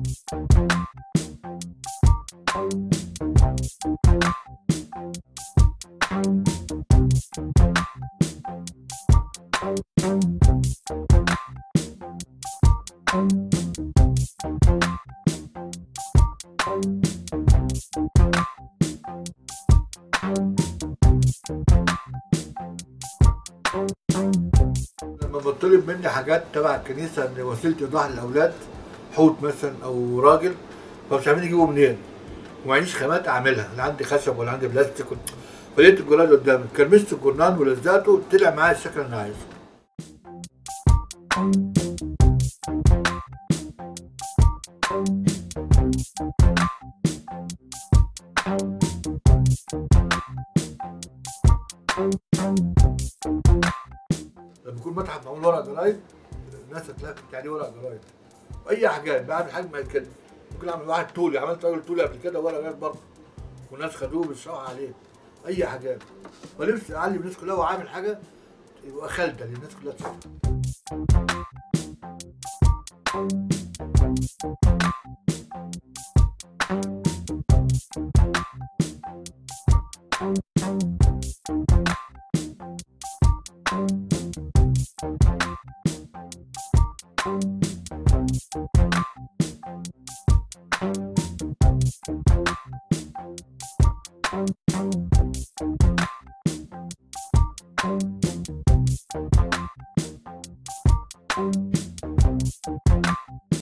لما بطلب مني حاجات تبع الكنيسه ان وسيله ايضاح للاولاد حوت مثلا او راجل فمش عارفين يجيبوا منين ومعيش خامات اعملها لا عندي خشب ولا عندي بلاستيك فلقيت الجراد قدامي كرمشت الجرنان ولزقته طلع معايا الشكل اللي انا عايزه لما يكون متحف معمول ورق جرايد الناس هتلاقي عليه ورق جرايد اي حاجات بعمل حاجه ما كده ممكن اعمل واحد طولي عملت راجل طولي قبل كده ورق جرايد برضه والناس خدوه بيشرحوا عليه اي حاجات ونفسي اعلم الناس كلها وعامل حاجه يبقى خالده للناس كلها تشوفها